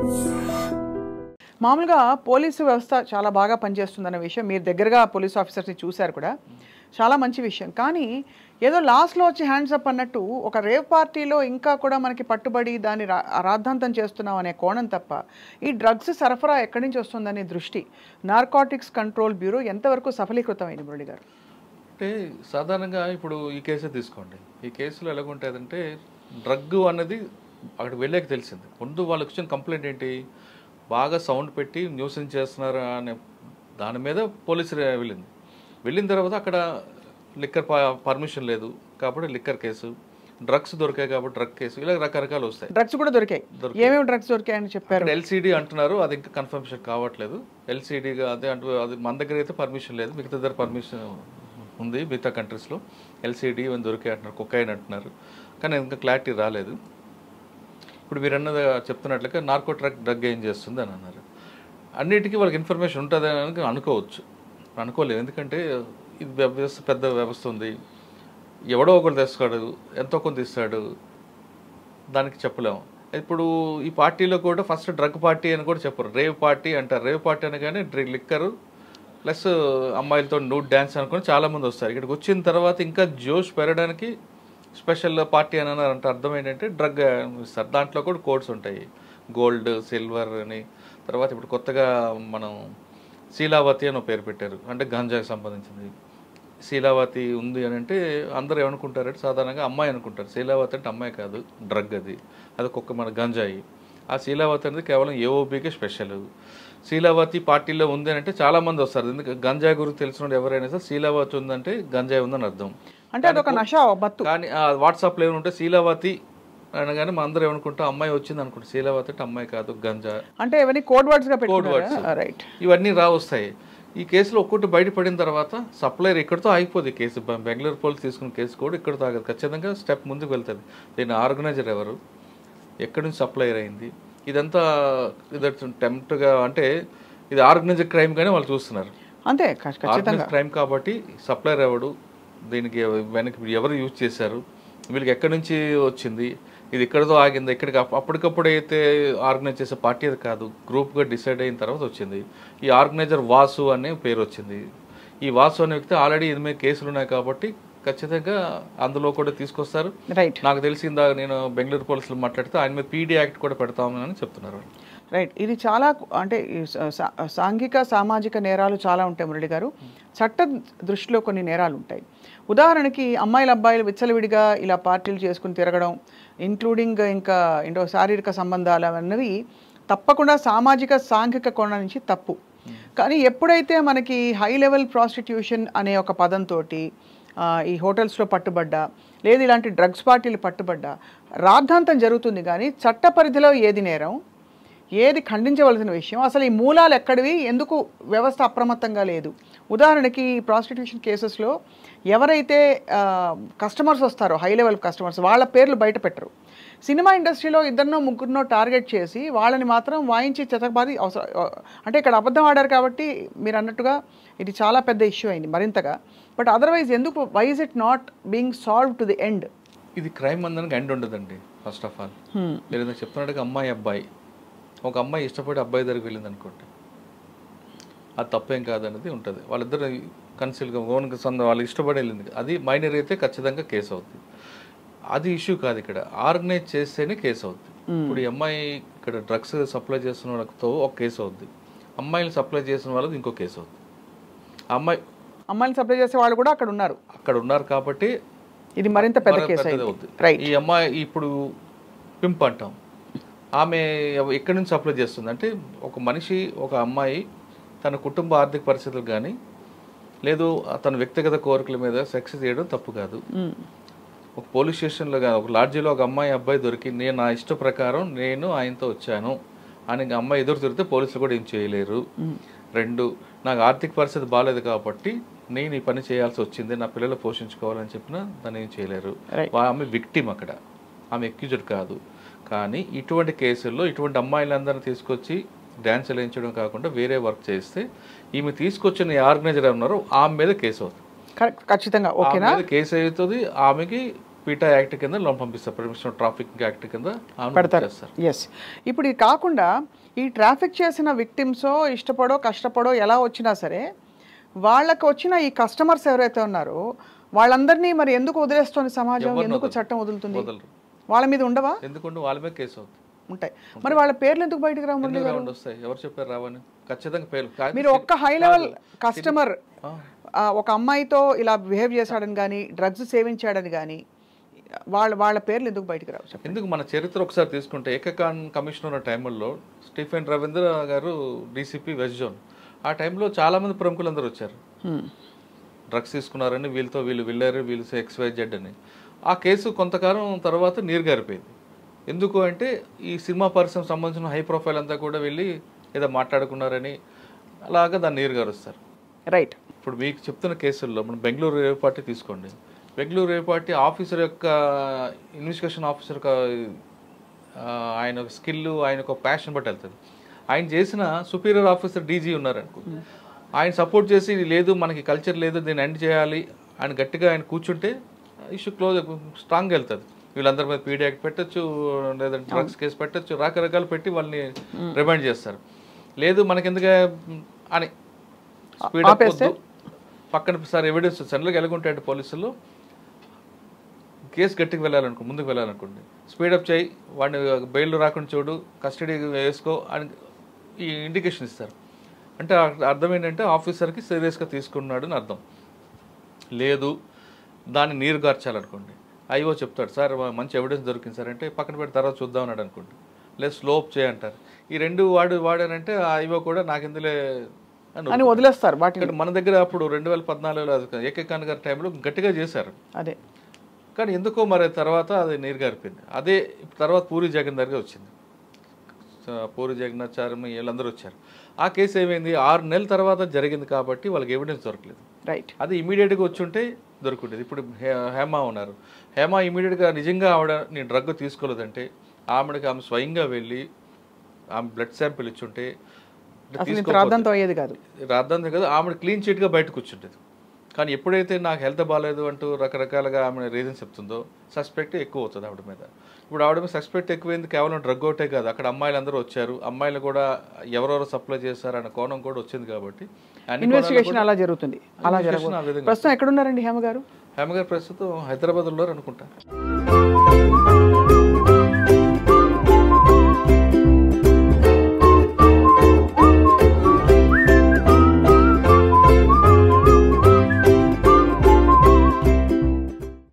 మామూలుగా పోలీసు వ్యవస్థ చాలా బాగా పనిచేస్తుందన్న విషయం మీరు దగ్గరగా పోలీస్ ఆఫీసర్స్ని చూశారు కూడా చాలా మంచి విషయం కానీ ఏదో లాస్ట్లో వచ్చి హ్యాండ్స్ అప్ అన్నట్టు ఒక రేవ్ పార్టీలో ఇంకా కూడా మనకి పట్టుబడి దాన్ని రా రాద్ధాంతం చేస్తున్నాం అనే కోణం తప్ప ఈ డ్రగ్స్ సరఫరా ఎక్కడి నుంచి వస్తుందనే దృష్టి నార్కాటిక్స్ కంట్రోల్ బ్యూరో ఎంతవరకు సఫలీకృతమైంది మురళి గారు అంటే సాధారణంగా ఇప్పుడు ఈ కేసే తీసుకోండి ఈ కేసులో ఎలాగుంటుందంటే డ్రగ్ అన్నది అక్కడికి వెళ్ళాక తెలిసింది ముందు వాళ్ళకి వచ్చిన కంప్లైంట్ ఏంటి బాగా సౌండ్ పెట్టి న్యూసెన్స్ చేస్తున్నారు అనే దాని మీద పోలీసు వెళ్ళింది వెళ్ళిన తర్వాత అక్కడ లిక్కర్ పర్మిషన్ లేదు కాబట్టి లిక్కర్ కేసు డ్రగ్స్ దొరికాయి కాబట్టి డ్రగ్ కేసు ఇలా రకరకాలు వస్తాయి డ్రగ్స్ కూడా దొరికాయి ఏమేమి డ్రగ్స్ దొరికాయని చెప్పారు అక్కడ ఎల్సీడీ అంటున్నారు అది ఇంకా కన్ఫర్మేషన్ కావట్లేదు ఎల్సీడీగా అదే అంటూ అది మన దగ్గర అయితే పర్మిషన్ లేదు మిగతా దగ్గర పర్మిషన్ ఉంది మిగతా కంట్రీస్లో ఎల్సీడీ ఇవన్నీ దొరికాయి అంటున్నారు కుక్కైన్ అంటున్నారు కానీ ఇంకా క్లారిటీ రాలేదు ఇప్పుడు మీరు అన్నది చెప్తున్నట్లుగా నార్కో ట్రక్ డ్రగ్ ఏం చేస్తుంది అని అన్నారు అన్నిటికీ వాళ్ళకి ఇన్ఫర్మేషన్ ఉంటుంది అని అనుకోవచ్చు అనుకోలేదు ఎందుకంటే ఇది వ్యవస్థ పెద్ద వ్యవస్థ ఉంది ఎవడో ఒకరు తెస్తాడు ఎంతో కొంత ఇస్తాడు దానికి చెప్పలేము ఇప్పుడు ఈ పార్టీలో కూడా ఫస్ట్ డ్రగ్ పార్టీ అని కూడా చెప్పరు రేవ్ పార్టీ అంటారు రేవ్ పార్టీ అనగానే డ్రి లిక్కరు ప్లస్ అమ్మాయిలతో నూడ్ డ్యాన్స్ అనుకుని చాలామంది వస్తారు ఇక్కడికి వచ్చిన తర్వాత ఇంకా జోష్ పెరగడానికి స్పెషల్ పార్టీ అని అన్నారు అంటే అర్థం ఏంటంటే డ్రగ్ ఇస్తారు దాంట్లో కూడా కోడ్స్ ఉంటాయి గోల్డ్ సిల్వర్ అని తర్వాత ఇప్పుడు కొత్తగా మనం శీలావతి అని ఒక పేరు పెట్టారు అంటే గంజాకి సంబంధించింది శీలావతి ఉంది అని అంటే అందరూ ఏమనుకుంటారంటే సాధారణంగా అమ్మాయి అనుకుంటారు శీలావతి అంటే అమ్మాయి కాదు డ్రగ్ అది అది ఒక్కొక్క మన గంజాయి ఆ శీలావతి అనేది కేవలం ఏఓబీకే స్పెషల్ శీలావతి పార్టీలో ఉంది అని అంటే చాలా మంది వస్తారు ఎందుకంటే గంజాయి గురించి తెలిసిన ఎవరైనా సరే శీలావతి ఉందంటే గంజాయి ఉందని అర్థం అంటే అదొక నష మత్తు కానీ ఆ వాట్సాప్లో ఏమైనా ఉంటే శీలావతి అనగానే మా అందరూ ఏమనుకుంటాం అమ్మాయి వచ్చింది అనుకుంటాం శీలావతి అంటే అమ్మాయి కాదు గంజా అంటే ఇవన్నీ కోడ్ వర్డ్స్ గా కోడ్ వర్డ్స్ పెట్టుకున్నారా రైట్ ఇవన్నీ రా వస్తాయి ఈ కేసులో ఒక్కటి బయటపడిన తర్వాత సప్లైర్ ఇక్కడితో ఆగిపోదు ఈ కేసు బె- బెంగళూరు పోలీస్ తీసుకున్న కేసు కూడా ఇక్కడితో ఆగదు ఖచ్చితంగా స్టెప్ ముందుకు వెళ్తుంది దీని ఆర్గనైజర్ ఎవరు ఎక్కడి నుంచి సప్లైర్ అయింది ఇదంతా ఇది టెంప్ట్గా అంటే ఇది ఆర్గనైజర్ క్రైమ్ గానే వాళ్ళు చూస్తున్నారు అంతే ఖ- ఖచ్చితంగా ఆర్గనైజ్ క్రైమ్ కాబట్టి సప్లైర్ ఎవడు దీనికి ఎవ- వెనక్కి ఎవరు యూజ్ చేశారు వీళ్ళకి ఎక్కడి నుంచి వచ్చింది ఇది ఎక్కడితో ఆగింది ఎక్కడికి అప్- అప్పటికప్పుడు అయితే ఆర్గనైజ్ చేసే పార్టీ అది కాదు గ్రూప్గా డిసైడ్ అయిన తర్వాత వచ్చింది ఈ ఆర్గనైజర్ వాసు అనే పేరు వచ్చింది ఈ వాసు అనే వ్యక్తి ఆల్రెడీ ఇది మీద కేసులు ఉన్నాయి కాబట్టి ఖచ్చితంగా అందులో కూడా తీసుకొస్తారు రైట్ నాకు తెలిసిందా నేను బెంగళూరు పోలీసులు మాట్లాడితే ఆయన మీద పీడీ యాక్ట్ కూడా పెడతామని చెప్తున్నారు రైట్ ఇది చాలా అంటే ఈ సా- సా- సాంఘిక సామాజిక నేరాలు చాలా ఉంటాయి మురళి గారు చట్ట దృష్టిలో కొన్ని నేరాలు ఉంటాయి ఉదాహరణకి అమ్మాయిల అబ్బాయిలు విచ్చలవిడిగా ఇలా పార్టీలు చేసుకుని తిరగడం ఇంక్లూడింగ్ ఇంకా ఏంటో శారీరక సంబంధాలు అన్నవి తప్పకుండా సామాజిక సాంఘిక కోణం నుంచి తప్పు కానీ ఎప్పుడైతే మనకి హై లెవెల్ ప్రాస్టిట్యూషన్ అనే ఒక పదంతో ఈ హోటల్స్లో పట్టుబడ్డా లేదు ఇలాంటి డ్రగ్స్ పార్టీలు పట్టుబడ్డా రాద్ధాంతం జరుగుతుంది కానీ చట్ట పరిధిలో ఏది నేరం ఏది ఖండించవలసిన విషయం అసలు ఈ మూలాలు ఎక్కడివి ఎందుకు వ్యవస్థ అప్రమత్తంగా లేదు ఉదాహరణకి ప్రాస్టిట్యూషన్ కేసెస్లో ఎవరైతే కస్టమర్స్ వస్తారో హై లెవెల్ కస్టమర్స్ వాళ్ళ పేర్లు బయట పెట్టరు సినిమా ఇండస్ట్రీలో ఇద్దరినో ముగ్గురినో టార్గెట్ చేసి వాళ్ళని మాత్రం వాయించి చెతకబాది అవసరం అంటే ఇక్కడ అబద్ధం ఆడారు కాబట్టి మీరు అన్నట్టుగా ఇది చాలా పెద్ద ఇష్యూ అయింది మరింతగా బట్ అదర్వైజ్ ఎందుకు why is it not being solve to the end ఇది క్రైమ్ అందరికి ఎండ్ ఉండదండి ఫస్ట్ ఆఫ్ ఆల్ మీరు ఇందాక చెప్తున్నట్టుగా అమ్మాయి అబ్బాయి ఒక అమ్మాయి ఇష్టపడి అబ్బాయి దగ్గరికి వెళ్ళింది అనుకోండి అది తప్పేం కాదనేది ఉంటుంది వాళ్ళిద్దరు కన్సిల్గా ఓన్గా సొంత వాళ్ళు ఇష్టపడి వెళ్ళింది అది మైనర్ అయితే ఖచ్చితంగా కేసు అవుతుంది అది ఇష్యూ కాదు ఇక్కడ ఆర్గనైజ్ చేస్తేనే కేసు అవుతుంది ఇప్పుడు ఈ అమ్మాయి ఇక్కడ డ్రగ్స్ సప్లై చేస్తున్న వాళ్ళతో ఒక కేసు అవుద్ది అమ్మాయిలు సప్లై చేసిన వాళ్ళకి ఇంకో కేసు అవుతుంది ఆ అమ్మాయి అమ్మాయిని సప్లై చేసే వాళ్ళు కూడా అక్కడ ఉన్నారు అక్కడ ఉన్నారు కాబట్టి ఇది మరింత పెద్ద మరో కేసు పెద్దది అయింది అవుద్ది. రైట్ ఈ అమ్మాయి ఇప్పుడు పింప్ అంటాం ఆమె ఎవ- ఎక్కడి నుంచి అప్లై చేస్తుంది అంటే ఒక మనిషి ఒక అమ్మాయి తన కుటుంబ ఆర్థిక పరిస్థితులు కానీ లేదు తన వ్యక్తిగత కోరికల మీద సెక్స్ చేయడం తప్పు కాదు ఒక పోలీస్ స్టేషన్లో కానీ ఒక లాడ్జీలో ఒక అమ్మాయి అబ్బాయి దొరికి నేను నా ఇష్ట ప్రకారం నేను ఆయనతో వచ్చాను అని ఇంకా అమ్మాయి ఎదురు తిరిగితే పోలీసులు కూడా ఏం చేయలేరు రెండు నాకు ఆర్థిక పరిస్థితి బాగాలేదు కాబట్టి నేను ఈ పని చేయాల్సి వచ్చింది నా పిల్లలు పోషించుకోవాలని చెప్పినా దాన్ని ఏం చేయలేరు Right. వా- ఆమె విక్టిమ్ అక్కడ ఆమె ఎక్యూజ్డ్ కాదు కానీ ఇటువంటి కేసుల్లో ఇటువంటి అమ్మాయిలందరినీ తీసుకొచ్చి డ్యాన్స్ వేయించడం కాకుండా వేరే వర్క్ చేస్తే ఈమె తీసుకొచ్చిన ఆర్గనైజర్ ఉన్నారో ఆమె మీద కేసు అవుతుంది కరెక్ట్ ఖచ్చితంగా ఓకేనా ఆమె మీద కేసు అవుతుంది ఆమెకి పీటా యాక్ట్ కింద లోన్ పంపిస్తారు పర్మిషన్ ట్రాఫిక్ యాక్ట్ కింద ఆమెను పెడతారు చేస్తారు ఎస్ ఇప్పుడు ఇది కాకుండా ఈ ట్రాఫిక్ చేసిన విక్టిమ్సో ఇష్టపడో కష్టపడో ఎలా వచ్చినా సరే వాళ్ళకు వచ్చిన ఈ కస్టమర్స్ ఎవరైతే ఉన్నారో వాళ్ళందరినీ మరి ఎందుకు వదిలేస్తుంది సమాజం ఎవరిని ఎందుకు వదలరు. చట్టం వదులుతుంది వదలరు వాళ్ళ మీద ఉండవా ఎందుకంటే వాళ్ళ మీద కేసు అవుతుంది ఉంటాయి మరి వాళ్ళ పేర్లు ఎందుకు బయటకు రావు మురళి ఎందుకు గారు రౌండ్ వస్తాయి ఎవరు చెప్పారు రావని ఖచ్చితంగా పేరు కాదు, మీరు ఒక్క హై లెవెల్ కస్టమర్ ఆ, ఒక అమ్మాయితో ఇలా బిహేవ్ చేశాడని కానీ డ్రగ్స్ సేవించాడని కానీ వాళ్ళ వాళ్ళ పేర్లు ఎందుకు బయటకు రావు చెప్పండి ఎందుకు మన చరిత్ర ఒకసారి తీసుకుంటే ఏకకాన్ కమిషనర్ టైంలో Stephen Ravindra garu DCP west zone ఆ టైంలో చాలా మంది ప్రముఖులు అందరూ వచ్చారు హ్మ్. డ్రగ్స్ తీసుకున్నారని వీళ్ళతో వీళ్ళు వెళ్ళారు వీళ్ళు ఎక్స్ వై జెడ్ అని ఆ కేసు కొంతకాలం తర్వాత నీరు గారిపోయింది ఎందుకు అంటే ఈ సినిమా పరిశ్రమ సంబంధించిన హై ప్రొఫైల్ అంతా కూడా వెళ్ళి ఏదో మాట్లాడుకున్నారని అలాగా దాన్ని నీరు గారుస్తారు రైట్ ఇప్పుడు మీకు చెప్తున్న కేసుల్లో మనం బెంగళూరు రేవ్ పార్టీ తీసుకోండి బెంగళూరు రేవ్ పార్టీ ఆఫీసర్ యొక్క ఇన్వెస్టిగేషన్ ఆఫీసర్ యొక్క ఆ, ఆయన ఒక స్కిల్ ఆయన ఒక ప్యాషన్ బట్టి వెళ్తుంది ఆయన చేసిన సుపీరియర్ ఆఫీసర్ డీజీ ఉన్నారు అనుకో ఆయన సపోర్ట్ చేసి "ఇది లేదు మనకి కల్చర్ లేదు దీన్ని ఎండ్ చేయాలి ఆయన గట్టిగా ఆయన కూర్చుంటే ఇష్యూ క్లోజ్ స్ట్రాంగ్గా వెళ్తుంది వీళ్ళందరి మీద పీడీ యాక్ట్ పెట్టచ్చు లేదంటే డ్రగ్స్ కేసు పెట్టచ్చు రకరకాలు పెట్టి వాళ్ళని రిమైండ్ చేస్తారు లేదు మనకెందుకు అని స్పీడ్ అప్ ఆపేస్తే? వద్దు పక్కన సార్ ఎవిడెన్స్ సెంట్రల్కి ఎలాగుంటాయంటే పోలీసులు కేసు గట్టికి వెళ్ళాలనుకో ముందుకు వెళ్ళాలనుకోండి స్పీడప్ చేయి వాడిని బెయిల్ రాకుండా చూడు కస్టడీ వేసుకో అని ఈ ఇండికేషన్ ఇస్తారు అంటే అర్థ- అర్థం ఏంటంటే ఆఫీసర్కి సీరియస్గా తీసుకున్నాడు అని అర్థం లేదు దాన్ని నీరు గార్చాలనుకోండి అయ్యో చెప్తాడు సార్ మా- మంచి ఎవిడెన్స్ దొరికింది సార్ అంటే పక్కన పెట్టి తర్వాత చూద్దాం అన్నాడు అనుకోండి లేదు స్లోప్ చేయంటారు ఈ రెండు వాడు వాడానంటే ఆ అయ్యో కూడా నాకు ఇందులే అని అని వదిలేస్తారు వాటిని ఇక్కడ మన దగ్గర అప్పుడు రెండు వేల పద్నాలుగులో ఏకే ఖాన్ గారి టైంలో గట్టిగా చేశారు అదే కానీ ఎందుకో మరి తర్వాత అది నీరు గారిపోయింది అదే ఇప్పుడు తర్వాత పూరి జగన్నాథ్ గారు వచ్చింది సో పూరి జగన్నాథ్ చారమ్మ వీళ్ళందరూ వచ్చారు ఆ కేసు ఏమైంది ఆరు నెలల తర్వాత జరిగింది కాబట్టి వాళ్ళకి ఎవిడెన్స్ దొరకలేదు రైట్ అది ఇమీడియట్గా వచ్చుంటే దొరుకుండేది ఇప్పుడు హే- హేమ ఉన్నారు హేమ ఇమీడియట్గా నిజంగా ఆవిడ నేను డ్రగ్ తీసుకోలేదంటే ఆమెకి ఆమె స్వయంగా వెళ్ళి ఆమె బ్లడ్ శాంపిల్ ఇచ్చుంటే అంటే అసలు ఇంత తీసుకోకపోతే- రాద్దంతో అయ్యేది కాదు రాద్దాంతే కదా ఆమె క్లీన్ చిట్గా బయట కూర్చుంటుంది కానీ ఎప్పుడైతే నాకు హెల్త్ బాగాలేదు అంటూ రకరకాలుగా ఆమె రీజన్ చెప్తుందో సస్పెక్ట్ ఎక్కువ అవుతుంది ఆవిడ మీద ఇప్పుడు ఆవిడ మీద సస్పెక్ట్ ఎక్కువైంది కేవలం డ్రగ్ ఒకటే కాదు అక్కడ అమ్మాయిలు అందరూ వచ్చారు అమ్మాయిలు కూడా ఎవరెవరు సప్లై చేశారు అన్న కోణం కూడా వచ్చింది కాబట్టి అన్ని ఇన్వెస్టిగేషన్ అలా జరుగుతుంది అలా Investigation ఆ జరగదు విధంగా ప్రస్తుతం ఎక్కడున్నారండి హేమ గారు హేమ గారు ప్రస్తుతం హైదరాబాద్ ఉన్నారు అనుకుంటా